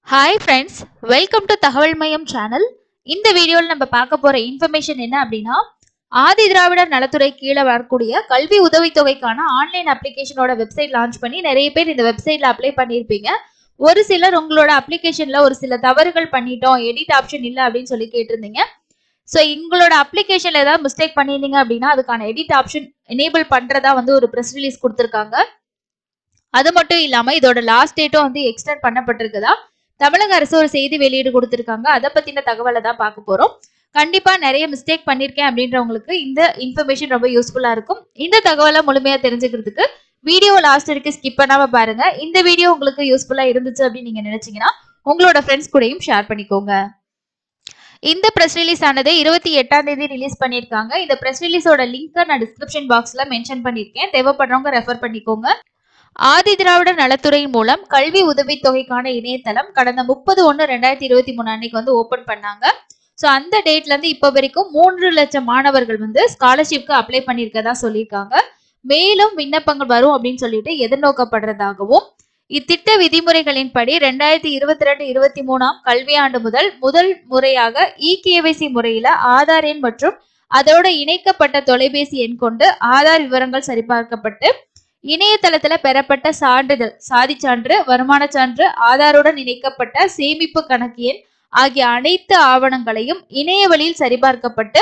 hi friends welcome to தகவல் மையம் channel இந்த வீடியோவில் நம்ம பார்க்க போற இன்ஃபர்மேஷன் என்ன அப்படின்னா ஆதி திராவிடர் நலத்துறை கீழே வரக்கூடிய கல்வி உதவித்தொகைக்கான ஆன்லைன் அப்ளிகேஷனோட வெப்சைட் லான்ச் பண்ணி நிறைய பேர் இந்த வெப்சைட்ல அப்ளை பண்ணியிருப்பீங்க ஒரு சிலர் உங்களோட அப்ளிகேஷன்ல ஒரு சில தவறுகள் பண்ணிட்டோம் எடிட் ஆப்ஷன் இல்லை அப்படின்னு சொல்லி கேட்டிருந்தீங்க ஸோ உங்களோட அப்ளிகேஷன்ல ஏதாவது மிஸ்டேக் பண்ணியிருந்தீங்க அப்படின்னா அதுக்கான எடிட் ஆப்ஷன் எனேபிள் பண்றதா வந்து ஒரு ப்ரெஸ் ரிலீஸ் கொடுத்துருக்காங்க அது மட்டும் இல்லாம இதோட லாஸ்ட் டேட்டும் வந்து எக்ஸ்டெண்ட் பண்ணப்பட்டிருக்குதா தமிழக அரசு ஒரு செய்தி வெளியீடு கொடுத்திருக்காங்க அதை பத்தின தகவலை தான் பார்க்க போறோம் கண்டிப்பா நிறைய மிஸ்டேக் பண்ணிருக்கேன் அப்படின்றவங்களுக்கு இந்த இன்ஃபர்மேஷன் ரொம்ப யூஸ்ஃபுல்லா இருக்கும் இந்த தகவலை முழுமையா தெரிஞ்சுக்கிறதுக்கு வீடியோ லாஸ்ட் வரைக்கும் ஸ்கிப் பண்ணாம பாருங்க இந்த வீடியோ உங்களுக்கு யூஸ்ஃபுல்லா இருந்துச்சு அப்படின்னு நீங்க நினைச்சீங்கன்னா உங்களோட ஃப்ரெண்ட்ஸ் கூடயும் ஷேர் பண்ணிக்கோங்க இந்த ப்ரெஸ் ரிலீஸ் ஆனது இருபத்தி எட்டாம் தேதி ரிலீஸ் பண்ணியிருக்காங்க இந்த ப்ரெஸ் ரிலீஸோட லிங்க் நான் டிஸ்கிரிப்ஷன் பாக்ஸ்ல மென்ஷன் பண்ணியிருக்கேன் தேவைப்படுறவங்க ரெஃபர் பண்ணிக்கோங்க ஆதி திராவிடர் நலத்துறையின் மூலம் கல்வி உதவித்தொகைக்கான இணையதளம் கடந்த முப்பது ஒன்று ரெண்டாயிரத்தி இருபத்தி மூணு அன்னைக்கு வந்து ஓபன் பண்ணாங்க ஸோ அந்த டேட்ல இருந்து இப்போ வரைக்கும் மூன்று லட்சம் மாணவர்கள் வந்து ஸ்காலர்ஷிப்க்கு அப்ளை பண்ணியிருக்கதா சொல்லியிருக்காங்க மேலும் விண்ணப்பங்கள் வரும் அப்படின்னு சொல்லிட்டு எதிர்நோக்கப்படுறதாகவும் இத்திட்ட விதிமுறைகளின்படி ரெண்டாயிரத்தி இருபத்தி ரெண்டு இருபத்தி மூணாம் கல்வியாண்டு முதல் முதல் முறையாக இகேவைசி முறையில ஆதார் எண் மற்றும் அதோட இணைக்கப்பட்ட தொலைபேசி எண் கொண்டு ஆதார் விவரங்கள் சரிபார்க்கப்பட்டு இணையதளத்துல பெறப்பட்ட சான்றிதழ் சாதி சான்று வருமான சான்று ஆதாருடன் இணைக்கப்பட்ட சேமிப்பு கணக்கு எண் ஆகிய அனைத்து ஆவணங்களையும் இணைய வழியில் சரிபார்க்கப்பட்டு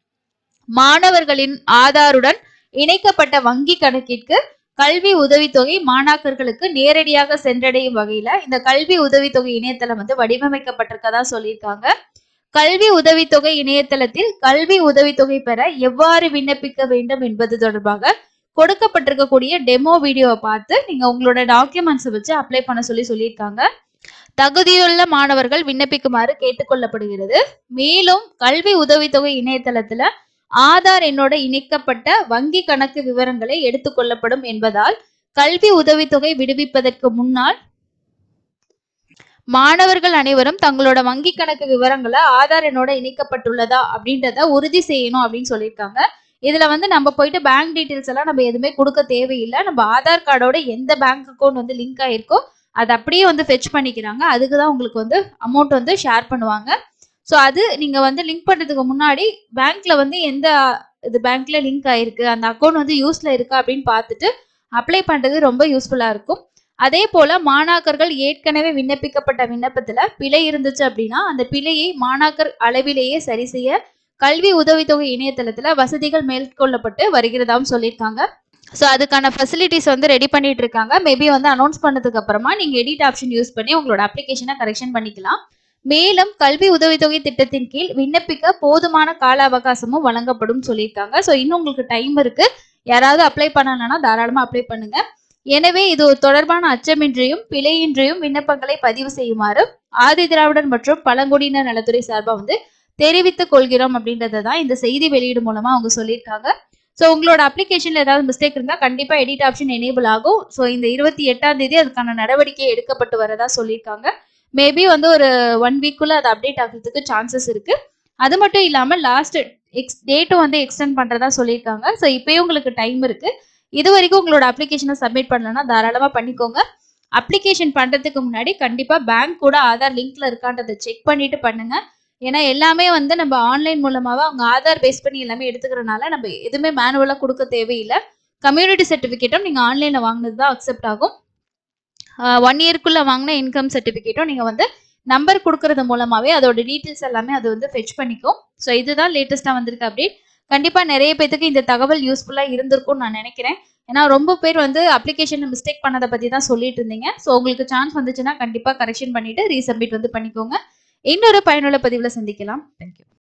மாணவர்களின் ஆதாருடன் இணைக்கப்பட்ட வங்கி கணக்கிற்கு கல்வி உதவித்தொகை மாணாக்கர்களுக்கு நேரடியாக சென்றடையும் வகையில இந்த கல்வி உதவித்தொகை இணையதளம் வந்து வடிவமைக்கப்பட்டிருக்கதா சொல்லியிருக்காங்க கல்வி உதவித்தொகை இணையதளத்தில் கல்வி உதவித்தொகை பெற எவ்வாறு விண்ணப்பிக்க வேண்டும் என்பது தொடர்பாக கொடுக்கப்பட்டிருக்கக்கூடிய டெமோ வீடியோவை பார்த்து நீங்க உங்களோட டாக்குமெண்ட்ஸை வச்சு அப்ளை பண்ண சொல்லி சொல்லியிருக்காங்க தகுதியுள்ள மாணவர்கள் விண்ணப்பிக்குமாறு கேட்டுக்கொள்ளப்படுகிறது மேலும் கல்வி உதவித்தொகை இணையதளத்துல ஆதார் எண்ணோட இணைக்கப்பட்ட வங்கி கணக்கு விவரங்களை எடுத்துக்கொள்ளப்படும் என்பதால் கல்வி உதவித்தொகை விடுவிப்பதற்கு முன்னால் மாணவர்கள் அனைவரும் தங்களோட வங்கி கணக்கு விவரங்களை ஆதார் எண்ணோட இணைக்கப்பட்டுள்ளதா அப்படின்றத உறுதி செய்யணும் அப்படின்னு சொல்லியிருக்காங்க இதுல வந்து நம்ம போயிட்டு பேங்க் டீட்டெயில்ஸ் எல்லாம் நம்ம எதுவுமே கொடுக்க தேவையில்லை நம்ம ஆதார் கார்டோட எந்த பேங்க் அக்கௌண்ட் வந்து லிங்க் ஆயிருக்கோ அது அப்படியே வந்து ஃபெச் பண்ணிக்கிறாங்க அதுக்கு தான் உங்களுக்கு வந்து அமௌண்ட் வந்து ஷேர் பண்ணுவாங்க ஸோ அது நீங்க வந்து லிங்க் பண்றதுக்கு முன்னாடி பேங்க்ல வந்து எந்த இது பேங்க்ல லிங்க் ஆயிருக்கு அந்த அக்கௌண்ட் வந்து யூஸ்ல இருக்கா அப்படின்னு பார்த்துட்டு அப்ளை பண்றது ரொம்ப யூஸ்ஃபுல்லா இருக்கும் அதே போல மாணாக்கர்கள் ஏற்கனவே விண்ணப்பிக்கப்பட்ட விண்ணப்பத்துல பிழை இருந்துச்சு அப்படின்னா அந்த பிழையை மாணாக்கர் அளவிலேயே சரி செய்ய கல்வி உதவித்தொகை இணையதளத்துல வசதிகள் மேற்கொள்ளப்பட்டு வருகிறதாவும் சொல்லியிருக்காங்க ஸோ அதுக்கான ஃபெசிலிட்டிஸ் வந்து ரெடி பண்ணிட்டு இருக்காங்க மேபி வந்து அனௌன்ஸ் பண்ணதுக்கு அப்புறமா நீங்க எடிட் ஆப்ஷன் யூஸ் பண்ணி உங்களோட அப்ளிகேஷனை கரெக்ஷன் பண்ணிக்கலாம் மேலும் கல்வி உதவித்தொகை திட்டத்தின் கீழ் விண்ணப்பிக்க போதுமான கால அவகாசமும் வழங்கப்படும் சொல்லியிருக்காங்க ஸோ இன்னும் உங்களுக்கு டைம் இருக்கு யாராவது அப்ளை பண்ணலன்னா தாராளமா அப்ளை பண்ணுங்க எனவே இது தொடர்பான அச்சமின்றியும் பிழையின்றியும் விண்ணப்பங்களை பதிவு செய்யுமாறு ஆதி திராவிடர் மற்றும் பழங்குடியினர் நலத்துறை சார்பாக வந்து தெரிவித்துக் கொள்கிறோம் அப்படின்றத தான் இந்த செய்தி வெளியீடு மூலமா அவங்க சொல்லியிருக்காங்க ஸோ உங்களோட அப்ளிகேஷன்ல ஏதாவது மிஸ்டேக் இருந்தால் கண்டிப்பா எடிட் ஆப்ஷன் எனேபிள் ஆகும் ஸோ இந்த இருபத்தி எட்டாம் தேதி அதுக்கான நடவடிக்கை எடுக்கப்பட்டு வரதா சொல்லியிருக்காங்க மேபி வந்து ஒரு ஒன் வீக்குள்ள அது அப்டேட் ஆகிறதுக்கு சான்சஸ் இருக்கு அது மட்டும் இல்லாம லாஸ்ட் எக்ஸ் டேட்டும் வந்து எக்ஸ்டெண்ட் பண்றதா சொல்லியிருக்காங்க ஸோ இப்பயும் உங்களுக்கு டைம் இருக்கு இது வரைக்கும் உங்களோட அப்ளிகேஷனை சப்மிட் பண்ணலன்னா தாராளமா பண்ணிக்கோங்க அப்ளிகேஷன் பண்றதுக்கு முன்னாடி கண்டிப்பா பேங்க் கூட ஆதார் லிங்க்ல இருக்கான்றதை செக் பண்ணிட்டு பண்ணுங்க ஏன்னா எல்லாமே வந்து நம்ம ஆன்லைன் மூலமாவே அவங்க ஆதார் பேஸ் பண்ணி எல்லாமே எடுத்துக்கிறனால நம்ம எதுவுமே மேனுவலா கொடுக்க தேவையில்லை கம்யூனிட்டி சர்டிஃபிகேட்டும் நீங்க ஆன்லைன்ல வாங்கினது தான் அக்செப்ட் ஆகும் ஒன் இயர்க்குள்ள வாங்கின இன்கம் சர்டிஃபிகேட்டும் நீங்க வந்து நம்பர் கொடுக்கறது மூலமாவே அதோட டீட்டெயில்ஸ் எல்லாமே அது வந்து ஃபெச் பண்ணிக்கும் ஸோ இதுதான் லேட்டஸ்டா வந்திருக்கு அப்டேட் கண்டிப்பா நிறைய பேத்துக்கு இந்த தகவல் யூஸ்ஃபுல்லா இருந்திருக்கும்னு நான் நினைக்கிறேன் ஏன்னா ரொம்ப பேர் வந்து அப்ளிகேஷன் மிஸ்டேக் பண்ணதை பத்தி தான் சொல்லிட்டு இருந்தீங்க ஸோ உங்களுக்கு சான்ஸ் வந்துச்சுன்னா கண்டிப்பா கரெக்ஷன் பண்ணிட்டு ரீசப்மிட் வந்து பண்ணிக்கோங்க இன்னொரு பயனுள்ள பதிவுல சந்திக்கலாம் தேங்க்யூ